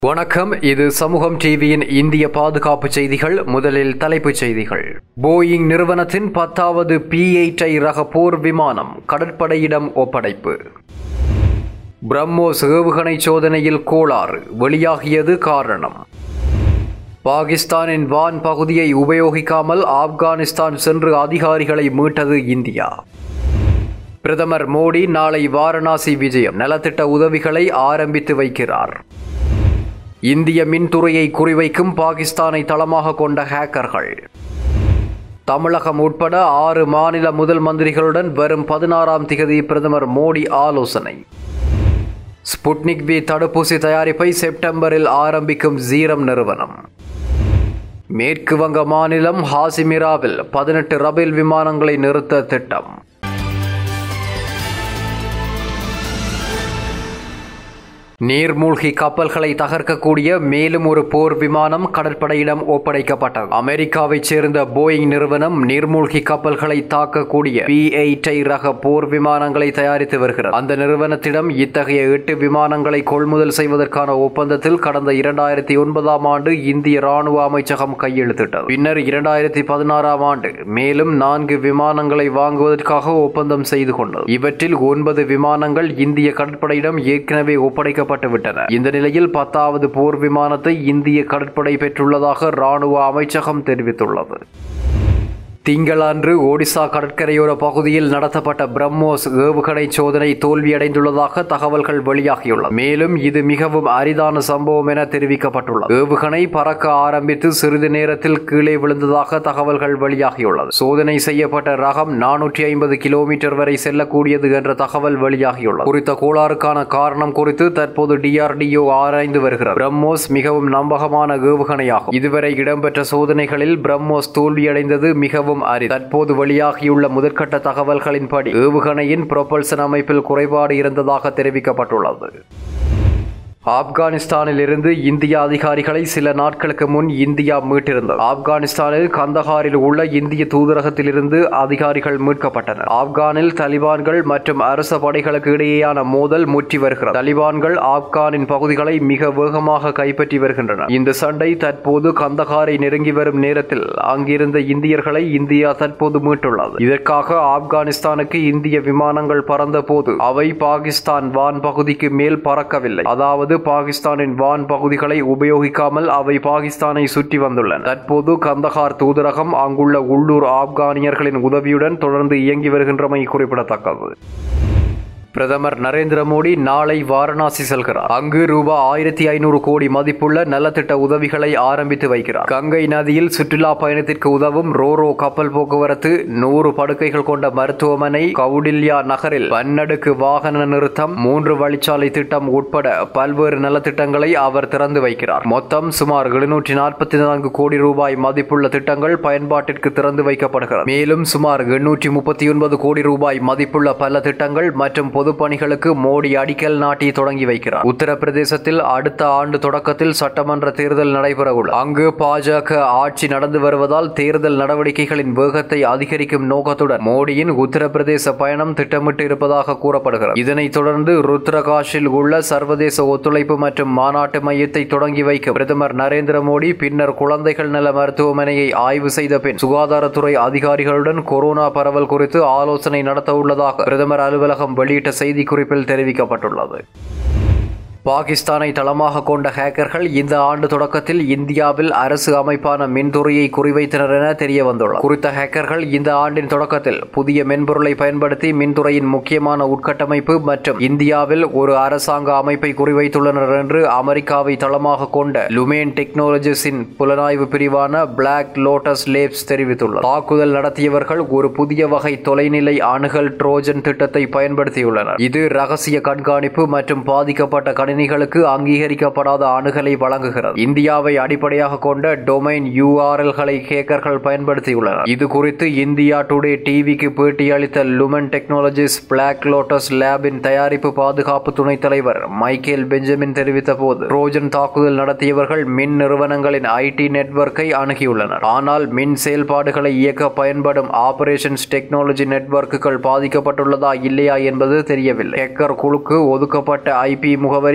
வணக்கம் இது சமூகம் டிவியின் இந்திய பாதுகாப்பு செய்திகள் முதலில் தலைப்புச் செய்திகள் போயிங் நிறுவனத்தின் பத்தாவது பி எயிட் ஐ ரக போர் விமானம் கடற்படையிடம் ஒப்படைப்பு பிரம்மோஸ் ஏவுகணை சோதனையில் கோளாறு வெளியாகியது காரணம் பாகிஸ்தானின் வான் பகுதியை உபயோகிக்காமல் ஆப்கானிஸ்தான் சென்று அதிகாரிகளை மீட்டது இந்தியா பிரதமர் மோடி நாளை வாரணாசி விஜயம் நலத்திட்ட உதவிகளை ஆரம்பித்து வைக்கிறார் இந்திய மின்துறையை குறிவைக்கும் பாகிஸ்தானை தளமாக கொண்ட ஹேக்கர்கள் தமிழகம் உட்பட ஆறு மாநில முதல் மந்திரிகளுடன் வரும் பதினாறாம் திகதி பிரதமர் மோடி ஆலோசனை ஸ்புட்னிக் வி தடுப்பூசி தயாரிப்பை செப்டம்பரில் ஆரம்பிக்கும் ஜீரம் நிறுவனம் மேற்கு வங்க மாநிலம் ஹாசிமிராவில் பதினெட்டு ரபேல் விமானங்களை நிறுத்த திட்டம் நீர்மூழ்கி கப்பல்களை தகர்க்கக்கூடிய மேலும் ஒரு போர் விமானம் கடற்படையிடம் ஒப்படைக்கப்பட்டது அமெரிக்காவைச் சேர்ந்த போயிங் நிறுவனம் நீர்மூழ்கி கப்பல்களை தாக்கக்கூடிய பி எயிட் ஐ ரக போர் விமானங்களை தயாரித்து வருகிறது அந்த நிறுவனத்திடம் இத்தகைய எட்டு விமானங்களை கொள்முதல் செய்வதற்கான ஒப்பந்தத்தில் கடந்த இரண்டாயிரத்தி ஒன்பதாம் ஆண்டு இந்திய ராணுவ அமைச்சகம் கையெழுத்திட்டது பின்னர் இரண்டாயிரத்தி பதினாறாம் ஆண்டு மேலும் நான்கு விமானங்களை வாங்குவதற்காக ஒப்பந்தம் செய்து கொண்டது இவற்றில் ஒன்பது விமானங்கள் இந்திய கடற்படையிடம் ஏற்கனவே ஒப்படைக்க வைக்கப்பட்டுவிட்டன இந்த நிலையில் பத்தாவது போர் விமானத்தை இந்திய கடற்படை பெற்றுள்ளதாக ராணுவ அமைச்சகம் தெரிவித்துள்ளது திங்களன்று ஒடிசா கடற்கரையோர பகுதியில் நடத்தப்பட்ட பிரம்மோஸ் ஏவுகணை சோதனை தோல்வியடைந்துள்ளதாக தகவல்கள் வெளியாகியுள்ளன மேலும் இது மிகவும் அரிதான சம்பவம் என தெரிவிக்கப்பட்டுள்ளது ஏவுகணை பறக்க ஆரம்பித்து சிறிது நேரத்தில் கீழே விழுந்ததாக தகவல்கள் வெளியாகியுள்ளது சோதனை செய்யப்பட்ட ரகம் நானூற்றி ஐம்பது கிலோமீட்டர் வரை செல்லக்கூடியது என்ற தகவல் வெளியாகியுள்ளது குறித்த கோளாறுக்கான காரணம் குறித்து தற்போது டிஆர்டிஓ ஆராய்ந்து வருகிறது பிரம்மோஸ் மிகவும் நம்பகமான ஏவுகணையாகும் இதுவரை இடம்பெற்ற சோதனைகளில் பிரம்மோஸ் தோல்வியடைந்தது மிகவும் மிகவும் அரி தற்போது வெளியாகியுள்ள முதற்கட்ட தகவல்களின்படி ஏவுகணையின் புரொபல்சன் அமைப்பில் குறைபாடு இருந்ததாக தெரிவிக்கப்பட்டுள்ளது ஆப்கானிஸ்தானில் இருந்து இந்திய அதிகாரிகளை சில நாட்களுக்கு முன் இந்தியா மீட்டிருந்தது ஆப்கானிஸ்தானில் கந்தஹாரில் உள்ள இந்திய தூதரகத்திலிருந்து அதிகாரிகள் மீட்கப்பட்டனர் ஆப்கானில் தலிபான்கள் மற்றும் அரச படைகளுக்கு இடையேயான மோதல் முற்றி வருகிறது தலிபான்கள் ஆப்கானின் பகுதிகளை மிக வேகமாக கைப்பற்றி வருகின்றனர் இந்த சண்டை தற்போது கந்தஹாரை நெருங்கி வரும் நேரத்தில் அங்கிருந்த இந்தியர்களை இந்தியா தற்போது மீட்டுள்ளது இதற்காக ஆப்கானிஸ்தானுக்கு இந்திய விமானங்கள் பறந்த போது அவை பாகிஸ்தான் வான் பகுதிக்கு மேல் பறக்கவில்லை அதாவது பாகிஸ்தானின் வான் பகுதிகளை உபயோகிக்காமல் அவை பாகிஸ்தானை சுற்றி வந்துள்ளன தற்போது கந்தஹார் தூதரகம் அங்குள்ள உள்ளூர் ஆப்கானியர்களின் உதவியுடன் தொடர்ந்து இயங்கி வருகின்றமை குறிப்பிடத்தக்கது பிரதமர் நரேந்திர மோடி நாளை வாரணாசி செல்கிறார் அங்கு ரூபாய் ஆயிரத்தி ஐநூறு கோடி மதிப்புள்ள நலத்திட்ட உதவிகளை ஆரம்பித்து வைக்கிறார் கங்கை நதியில் சுற்றுலா பயணத்திற்கு உதவும் ரோரோ கப்பல் போக்குவரத்து நூறு படுக்கைகள் கொண்ட மருத்துவமனை கவுடில்யா நகரில் பன்னடுக்கு வாகன நிறுத்தம் மூன்று வழிச்சாலை திட்டம் உட்பட பல்வேறு நலத்திட்டங்களை அவர் திறந்து வைக்கிறார் மொத்தம் சுமார் எழுநூற்றி நாற்பத்தி நான்கு கோடி ரூபாய் மதிப்புள்ள திட்டங்கள் பயன்பாட்டிற்கு திறந்து வைக்கப்படுகிறது மேலும் சுமார் எண்ணூற்றி முப்பத்தி ஒன்பது கோடி ரூபாய் மதிப்புள்ள பல திட்டங்கள் மற்றும் பொதுப்பணிகளுக்கு மோடி அடிக்கல் நாட்டி தொடங்கி வைக்கிறார் உத்தரப்பிரதேசத்தில் அடுத்த ஆண்டு தொடக்கத்தில் சட்டமன்ற தேர்தல் நடைபெறவுள்ள அங்கு பாஜக ஆட்சி நடந்து வருவதால் தேர்தல் நடவடிக்கைகளின் வேகத்தை அதிகரிக்கும் நோக்கத்துடன் மோடியின் உத்தரப்பிரதேச பயணம் திட்டமிட்டு இருப்பதாக கூறப்படுகிறது இதனைத் தொடர்ந்து ருத்ரகாஷில் உள்ள சர்வதேச ஒத்துழைப்பு மற்றும் மாநாட்டு மையத்தை தொடங்கி வைக்கும் பிரதமர் நரேந்திர மோடி பின்னர் குழந்தைகள் நல மருத்துவமனையை ஆய்வு செய்த பின் சுகாதாரத்துறை அதிகாரிகளுடன் கொரோனா பரவல் குறித்து ஆலோசனை நடத்த உள்ளதாக பிரதமர் அலுவலகம் வெளியிட்ட செய்திக்குறிப்பில் தெரிவிக்கப்பட்டுள்ளது பாகிஸ்தானை தளமாக கொண்ட ஹேக்கர்கள் இந்த ஆண்டு தொடக்கத்தில் இந்தியாவில் அரசு அமைப்பான மின்துறையை குறிவைத்தனர் என தெரிய வந்துள்ளது குறித்த ஹேக்கர்கள் இந்த ஆண்டின் தொடக்கத்தில் புதிய மென்பொருளை பயன்படுத்தி மின்துறையின் முக்கியமான உட்கட்டமைப்பு மற்றும் இந்தியாவில் ஒரு அரசாங்க அமைப்பை குறிவைத்துள்ளனர் என்று அமெரிக்காவை தளமாக கொண்ட லுமேன் டெக்னாலஜிஸின் புலனாய்வு பிரிவான பிளாக் லோட்டஸ் லேப்ஸ் தெரிவித்துள்ளது தாக்குதல் நடத்தியவர்கள் ஒரு புதிய வகை தொலைநிலை அணுகல் ட்ரோஜன் திட்டத்தை பயன்படுத்தியுள்ளனர் இது ரகசிய கண்காணிப்பு மற்றும் பாதிக்கப்பட்ட கணினி கணினிகளுக்கு அங்கீகரிக்கப்படாத அணுகலை வழங்குகிறது இந்தியாவை அடிப்படையாக கொண்ட டொமைன் யூஆர்எல்களை ஹேக்கர்கள் பயன்படுத்தியுள்ளனர் இது குறித்து இந்தியா டுடே டிவிக்கு பேட்டியளித்த லுமன் டெக்னாலஜிஸ் பிளாக் லோட்டஸ் லேபின் தயாரிப்பு பாதுகாப்பு துணைத் தலைவர் மைக்கேல் பெஞ்சமின் தெரிவித்த போது ட்ரோஜன் தாக்குதல் நடத்தியவர்கள் மின் நிறுவனங்களின் ஐடி நெட்வொர்க்கை அணுகியுள்ளனர் ஆனால் மின் செயல்பாடுகளை இயக்க பயன்படும் ஆபரேஷன்ஸ் டெக்னாலஜி நெட்வொர்க்குகள் பாதிக்கப்பட்டுள்ளதா இல்லையா என்பது தெரியவில்லை ஹேக்கர் குழுக்கு ஒதுக்கப்பட்ட ஐபி முகவரி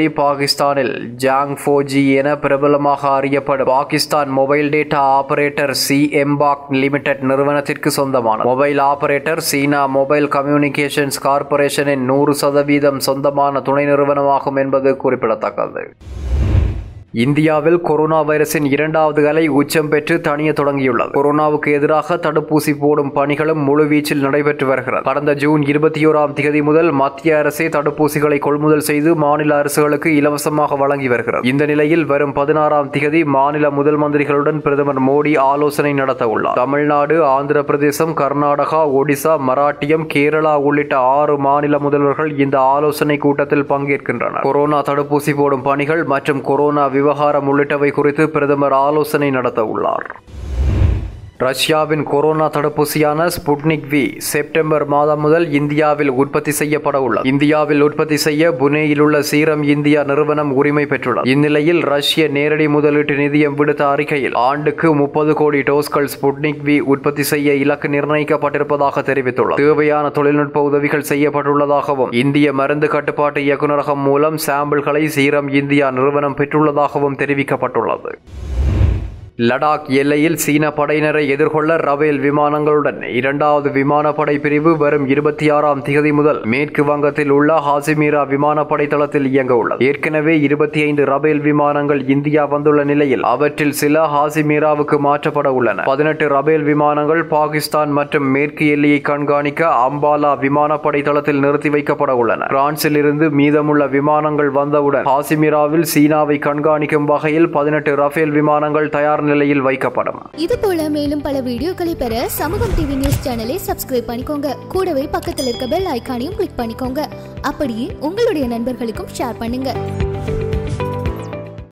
பாகிஸ்தானில் ஜாங் ஃபோஜி என பிரபலமாக அறியப்படும் Pakistan mobile data operator CMPak limited நிறுவனத்திற்கு சொந்தமான mobile operator China mobile communications கார்ப்பரேஷனின் நூறு சதவீதம் சொந்தமான துணை நிறுவனமாகும் என்பது குறிப்பிடத்தக்கது இந்தியாவில் கொரோனா வைரஸின் இரண்டாவது அலை உச்சம் பெற்று தணிய தொடங்கியுள்ளது கொரோனாவுக்கு எதிராக தடுப்பூசி போடும் பணிகளும் முழுவீச்சில் நடைபெற்று வருகிறது கடந்த ஜூன் இருபத்தி ஓராம் தேதி முதல் மத்திய அரசே தடுப்பூசிகளை கொள்முதல் செய்து மாநில அரசுகளுக்கு இலவசமாக வழங்கி வருகிறது இந்த நிலையில் வரும் பதினாறாம் தேதி மாநில முதல் மந்திரிகளுடன் பிரதமர் மோடி ஆலோசனை நடத்த உள்ளார் தமிழ்நாடு ஆந்திர பிரதேசம் கர்நாடகா ஒடிசா மராட்டியம் கேரளா உள்ளிட்ட ஆறு மாநில முதல்வர்கள் இந்த ஆலோசனை கூட்டத்தில் பங்கேற்கின்றனர் கொரோனா தடுப்பூசி போடும் பணிகள் மற்றும் கொரோனா விவகாரம் உள்ளிட்டவை குறித்து பிரதமர் ஆலோசனை நடத்த உள்ளார் ரஷ்யாவின் கொரோனா தடுப்பூசியான ஸ்புட்னிக் வி செப்டம்பர் மாதம் முதல் இந்தியாவில் உற்பத்தி செய்யப்பட உள்ளது இந்தியாவில் உற்பத்தி செய்ய புனேயில் உள்ள சீரம் இந்தியா நிறுவனம் உரிமை பெற்றுள்ளது இந்நிலையில் ரஷ்ய நேரடி முதலீட்டு நிதியம் விடுத்த அறிக்கையில் ஆண்டுக்கு முப்பது கோடி டோஸ்கள் ஸ்புட்னிக் வி உற்பத்தி செய்ய இலக்கு நிர்ணயிக்கப்பட்டிருப்பதாக தெரிவித்துள்ளது தேவையான தொழில்நுட்ப உதவிகள் செய்யப்பட்டுள்ளதாகவும் இந்திய மருந்து கட்டுப்பாட்டு இயக்குநரகம் மூலம் சாம்பிள்களை சீரம் இந்தியா நிறுவனம் பெற்றுள்ளதாகவும் தெரிவிக்கப்பட்டுள்ளது லடாக் எல்லையில் சீன படையினரை எதிர்கொள்ள ரபேல் விமானங்களுடன் இரண்டாவது விமானப்படை பிரிவு வரும் இருபத்தி ஆறாம் திகதி முதல் மேற்கு வங்கத்தில் உள்ள ஹாசிமீரா விமானப்படை தளத்தில் இயங்க உள்ளது ஏற்கனவே இருபத்தி ஐந்து ரபேல் விமானங்கள் இந்தியா வந்துள்ள நிலையில் அவற்றில் சில ஹாசிமீராவுக்கு மாற்றப்பட உள்ளன பதினெட்டு ரபேல் விமானங்கள் பாகிஸ்தான் மற்றும் மேற்கு எல்லையை கண்காணிக்க அம்பாலா விமானப்படை தளத்தில் நிறுத்தி வைக்கப்பட உள்ளன பிரான்சில் இருந்து மீதமுள்ள விமானங்கள் வந்தவுடன் ஹாசிமீராவில் சீனாவை கண்காணிக்கும் வகையில் பதினெட்டு ரஃபேல் விமானங்கள் தயார் நிலையில் வைக்கப்படும் இது போல மேலும் பல வீடியோக்களை பெற சமூகம் டிவி நியூஸ் சேனலை சப்ஸ்கிரைப் பண்ணிக்கோங்க கூடவே பக்கத்தில் இருக்க பெல் ஐகானையும் கிளிக் பண்ணிக்கோங்க அப்படியே உங்களுடைய நண்பர்களுக்கும் ஷேர் பண்ணுங்க